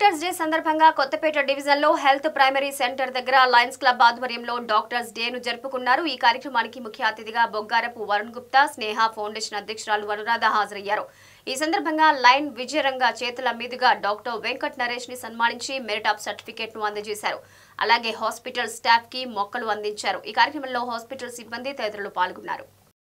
doctors day సందర్భంగా Kothapeta division లో health primary centre దగ్గర లయన్స్ క్లబ్ ఆధ్వర్యంలో డాక్టర్స్ డే ను జరుపుకున్నారు ఈ కార్యక్రమానికి ముఖ్య అతిథిగా బొగ్గారపు వరుణ్ గుప్తా స్నేహ ఫౌండేషన్ అధ్యక్షురాలు అనురాధ హాజరయ్యారు ఈ సందర్భంగా లైన్ విజయరంగ చేతుల మీదుగా డాక్టర్ వెంకట్ నరేష్ ని సన్మానించి మెరిట్ ఆఫ్ సర్టిఫికేట్ ను అందజేశారు అలాగే హాస్పిటల్ స్టాఫ్ కి మొక్కలు అందించారు ఈ కార్యక్రమంలో హాస్పిటల్ సిబ్బంది తదితరులు పాల్గొన్నారు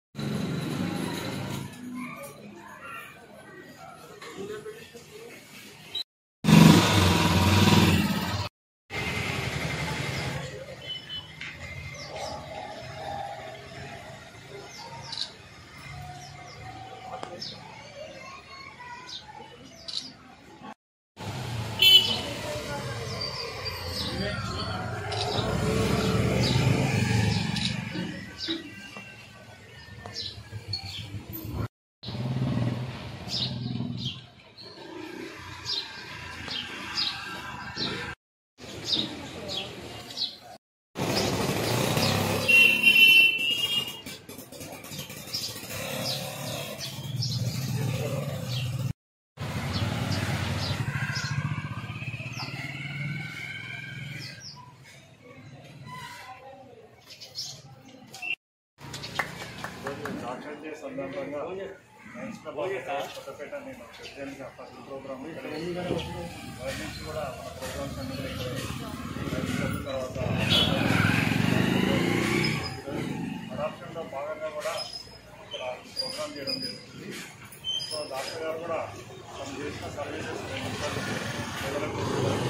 ఈరోజు డాక్టర్ డే సందర్భంగా లయన్స్ క్లబ్ ఆఫ్ కొత్తపేట నేను ప్రెసిడెంట్గా ఫస్ట్ ప్రోగ్రామ్ ఇక్కడ వారి నుంచి కూడా మన ప్రోగ్రామ్స్ అన్ని కూడా ఇక్కడ లయన్స్ క్లబ్ తర్వాత అడాప్షన్లో భాగంగా కూడా ఇక్కడ ప్రోగ్రామ్ చేయడం జరుగుతుంది సో డాక్టర్ గారు కూడా తను చేసిన సర్వీసెస్ ప్రజలకు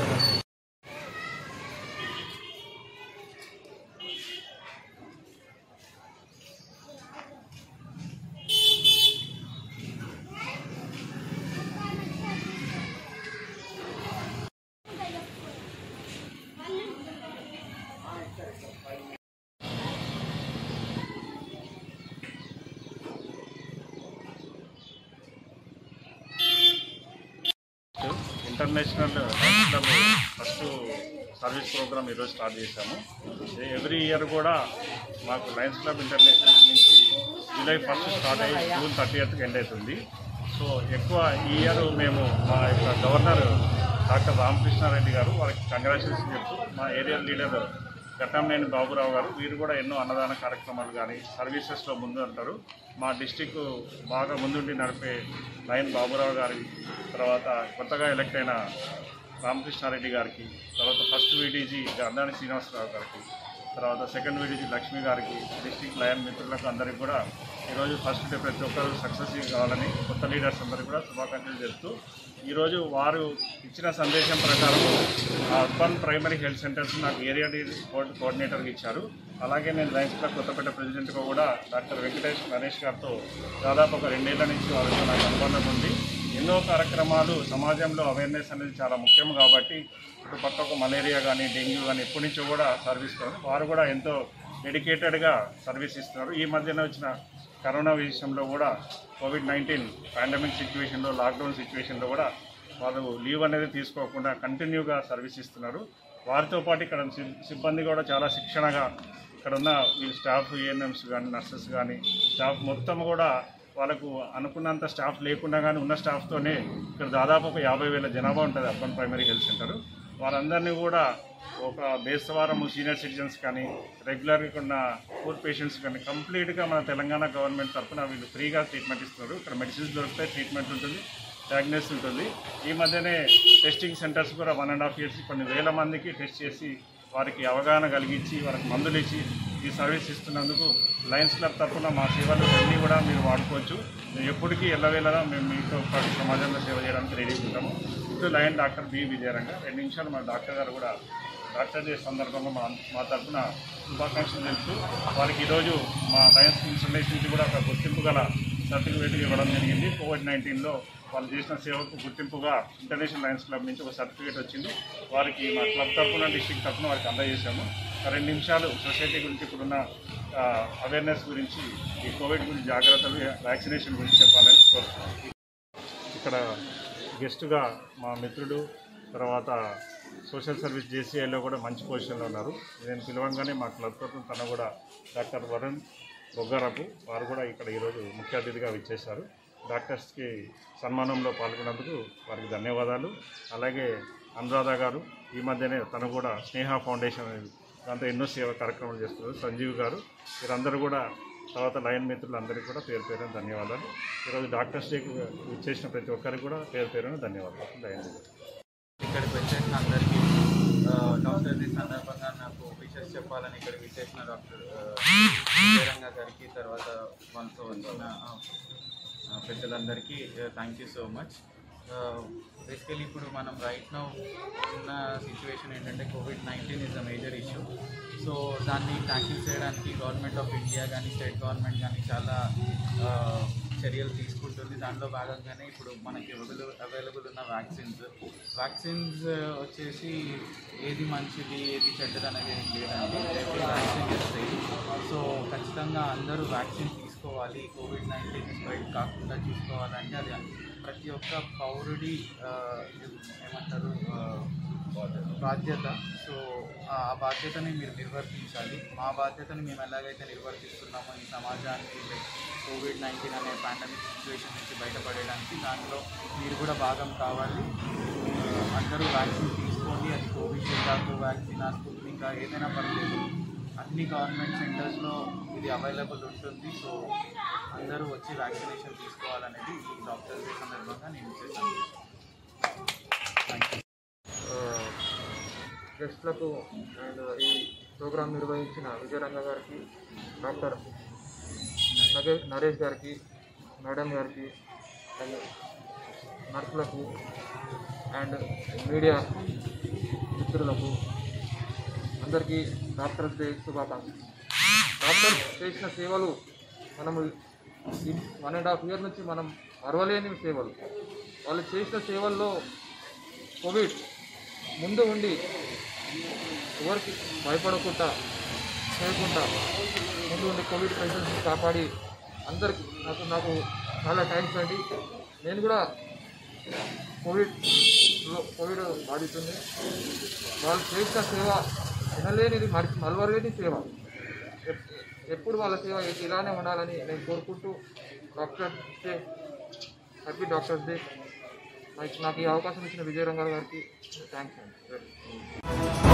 international lions club first service program ఈరోజు స్టార్ట్ చేశాము ఎవ్రీ ఇయర్ కూడా మాకు లయన్స్ క్లబ్ ఇంటర్నేషనల్ నుంచి జూలై ఫస్ట్ స్టార్ట్ అయ్యి జూన్ థర్టీ ఎయిత్కి ఎండ్ అవుతుంది సో ఎక్కువ ఈ ఇయర్ మేము మా యొక్క గవర్నర్ డాక్టర్ రామకృష్ణారెడ్డి గారు వారికి కంగ్రాచులేషన్ చెప్తూ మా ఏరియా లీడర్ ఘట్టంనేని బాబురావు గారు వీరు కూడా ఎన్నో అన్నదాన కార్యక్రమాలు కానీ సర్వీసెస్లో ముందు ఉంటారు మా డిస్టిక్ బాగా ముందుండి నడిపే లయన్ బాబురావు గారి తర్వాత కొత్తగా ఎలక్ట్ అయిన రామకృష్ణారెడ్డి గారికి తర్వాత ఫస్ట్ వీడీజీ గంధాని శ్రీనివాసరావు గారికి తర్వాత సెకండ్ వీడీజీ లక్ష్మి గారికి డిస్టిక్ లయన్ మిత్రులకు అందరికీ కూడా ఈరోజు ఫస్ట్ డే ప్రతి ఒక్కరు సక్సెస్ కావాలని కొత్త లీడర్స్ అందరికీ కూడా శుభాకాంక్షలు చెప్తూ ఈరోజు వారు ఇచ్చిన సందేశం ప్రకారం ఆ అర్బన్ ప్రైమరీ హెల్త్ సెంటర్స్ నాకు ఏరియా డీ కోఆర్డి- కోఆర్డినేటర్గా ఇచ్చారు అలాగే నేను లయన్స్ క్లబ్ కొత్తపేట ప్రెసిడెంట్గా కూడా డాక్టర్ వెంకటేష్ నరేష్ గారితో దాదాపు ఒక రెండేళ్ల నుంచి వారితో నాకు అనుబంధం ఉంది ఎన్నో కార్యక్రమాలు సమాజంలో అవేర్నెస్ అనేది చాలా ముఖ్యం కాబట్టి ఇటు పక్కకు మలేరియా కానీ డెంగ్యూ కానీ ఎప్పటి నుంచో కూడా సర్వీస్ ఇస్తున్నారు వారు కూడా ఎంతో డెడికేటెడ్గా సర్వీస్ ఇస్తున్నారు ఈ మధ్యన వచ్చిన కరోనా విషయంలో కూడా కోవిడ్ నైన్టీన్ పాండమిక్ సిచ్యువేషన్లో లాక్డౌన్ సిచ్యువేషన్లో కూడా వాళ్ళు లీవ్ అనేది తీసుకోకుండా కంటిన్యూగా సర్వీస్ ఇస్తున్నారు వారితో పాటు ఇక్కడ సిబ్- సిబ్బంది కూడా చాలా శిక్షణగా ఇక్కడ ఉన్న వీళ్ళు స్టాఫ్ ఏఎన్ఎంస్ కానీ నర్సెస్ కానీ స్టాఫ్ మొత్తం కూడా వాళ్ళకు అనుకున్నంత స్టాఫ్ లేకుండా కానీ ఉన్న స్టాఫ్తోనే ఇక్కడ దాదాపు ఒక యాభై వేల జనాభా ఉంటుంది అర్బన్ ప్రైమరీ హెల్త్ సెంటర్ వారందరినీ కూడా ఒక బేస్తవారము సీనియర్ సిటిజన్స్ కానీ రెగ్యులర్గా ఉన్న పూర్ పేషెంట్స్ కానీ కంప్లీట్గా మన తెలంగాణ గవర్నమెంట్ తరఫున వీళ్ళు ఫ్రీగా ట్రీట్మెంట్ ఇస్తున్నారు ఇక్కడ మెడిసిన్స్ దొరుకుతాయి ట్రీట్మెంట్ ఉంటుంది డయాగ్నోస్ ఉంటుంది ఈ మధ్యనే టెస్టింగ్ సెంటర్స్ కూడా వన్ అండ్ హాఫ్ ఇయర్స్ కొన్ని వేల మందికి టెస్ట్ చేసి వారికి అవగాహన కలిగించి వారికి మందులు ఇచ్చి ఈ సర్వీస్ ఇస్తున్నందుకు లయన్స్ క్లబ్ తరఫున మా సేవలు అన్నీ కూడా మీరు వాడుకోవచ్చు మేము ఎప్పటికీ ఎల్లవేళలా మేము మీతో పాటు సమాజంలో సేవ చేయడానికి రెడీ ఉంటాము ఇటు లయన్ డాక్టర్ బి విజయరంగ రెండు నిమిషాలు మా డాక్టర్ గారు కూడా డాక్టర్ డే సందర్భంగా మా మా తరఫున శుభాకాంక్షలు తెలుపుతూ వారికి ఈరోజు మా లయన్స్ ఇన్స్టిట్యూషన్ నుంచి కూడా ఒక గుర్తింపు గల సర్టిఫికేట్ ఇవ్వడం జరిగింది కోవిడ్ నైన్టీన్లో వాళ్ళు చేసిన సేవకు గుర్తింపుగా ఇంటర్నేషనల్ లయన్స్ క్లబ్ నుంచి ఒక సర్టిఫికేట్ వచ్చింది వారికి మా క్లబ్ తరఫున డిస్టిక్ తరఫున వారికి అందజేశాము ఒక రెండు నిమిషాలు సొసైటీ గురించి ఇప్పుడున్న అవేర్నెస్ గురించి ఈ కోవిడ్ గురించి జాగ్రత్తలు వ్యాక్సినేషన్ గురించి చెప్పాలని కోరుతున్నాను ఇక్కడ గెస్ట్గా మా మిత్రుడు తర్వాత సోషల్ సర్వీస్ జేసీఐలో కూడా మంచి పొజిషన్లో ఉన్నారు నేను పిలవంగానే మా క్లబ్ తరఫున తన కూడా డాక్టర్ వరుణ్ బొగ్గారపు వారు కూడా ఇక్కడ ఈరోజు ముఖ్య అతిథిగా విచ్చేశారు డాక్టర్స్కి సన్మానంలో పాల్గొన్నందుకు వారికి ధన్యవాదాలు అలాగే అనురాధ గారు ఈ మధ్యనే తను కూడా స్నేహ ఫౌండేషన్ అనేది దాంతో ఎన్నో సేవా కార్యక్రమాలు చేస్తున్నారు సంజీవ్ గారు వీరందరూ కూడా తర్వాత లయన్ మిత్రులందరికీ కూడా పేరు పేరున ధన్యవాదాలు ఈరోజు డాక్టర్స్ డేకి చేసిన ప్రతి ఒక్కరికి కూడా పేరు పేరున ధన్యవాదాలు లయన్ గారు ఇక్కడికి వచ్చేసిన అందరికీ ఆ, డాక్టర్ డే సందర్భంగా నాకు విషెస్ చెప్పాలని ఇక్కడికి విచ్చేసిన డాక్టర్ విజయరంగ గారికి తర్వాత మనతో వచ్చిన ఆ, ఆ, పెద్దలందరికీ thank you so much basically ఇప్పుడు మనం రైట్ నౌ ఉన్న సిచ్యువేషన్ ఏంటంటే covid nineteen is a major issue so దాన్ని ట్యాకిల్ చేయడానికి గవర్నమెంట్ ఆఫ్ ఇండియా కానీ స్టేట్ గవర్నమెంట్ కానీ చాలా ఆ, చర్యలు తీసుకుంటుంది దానిలో భాగంగానే ఇప్పుడు మనకి అవైలబుల్ అవైలబుల్ ఉన్న వ్యాక్సిన్స్ వ్యాక్సిన్స్ వచ్చేసి ఏది మంచిది ఏది చెడ్డది అనేది ఏం లేదండి ఎవ్రీ వ్యాక్సిన్ ఇస్తాయి సో ఖచ్చితంగా అందరూ వ్యాక్సిన్ తీసుకోవాలి కోవిడ్ నైన్టీన్ స్ప్రెడ్ కాకుండా చూసుకోవాలంటే అది ప్రతి ఒక్క పౌరుడి ఆ, ఏమంటారు ఆ, బాధ్యత సో ఆ బాధ్యతని మీరు నిర్వర్తించాలి మా బాధ్యతని మేము ఎలాగైతే నిర్వర్తిస్తున్నామో ఈ సమాజానికి like కోవిడ్ నైన్టీన్ అనే పాండమిక్ సిచ్యువేషన్ నుంచి బయటపడేయడానికి దానిలో మీరు కూడా భాగం కావాలి ఆ, అందరూ వ్యాక్సిన్ తీసుకోండి అది కోవిషీల్డ్ కోవాక్సిన్ స్పుత్నిక్ ఏదైనా పర్లేదు అన్ని గవర్నమెంట్ సెంటర్స్లో ఇది అవైలబుల్ ఉంటుంది సో అందరూ వచ్చి వ్యాక్సినేషన్ తీసుకోవాలనేది ఈ డాక్టర్ డే సందర్భంగా నేను చేశాను థ్యాంక్ యూ గెస్ట్లకు అండ్ ఈ ప్రోగ్రాం నిర్వహించిన విజయరంగ గారికి డాక్టర్ నగే నరేష్ గారికి మేడం గారికి అండ్ నర్సులకు అండ్ మీడియా మిత్రులకు అందరికీ డాక్టర్స్ డే శుభాకాంక్షలు డాక్టర్స్ చేసిన సేవలు మనము ఈ వన్ అండ్ హాఫ్ ఇయర్ నుంచి మనం మరవలేని సేవలు వాళ్ళు చేసిన సేవల్లో కోవిడ్ ముందు ఉండి ఎవరికి భయపడకుండా చేయకుండా ముందు ఉండి కోవిడ్ పేషెంట్స్ని కాపాడి అందరికి నాకు నాకు చాలా థ్యాంక్స్ అండి నేను కూడా కోవిడ్లో కోవిడ్ బాధితుంది వాళ్ళు చేసిన సేవ వినలేనిది మరి మలవలేని సేవ ఎప్- ఎప్పుడు వాళ్ళ సేవ ఇలానే ఉండాలని నేను కోరుకుంటూ doctor day happy doctors day నాకు నాకు ఈ అవకాశం ఇచ్చిన విజయరంగారావు గారికి థ్యాంక్స్ అండి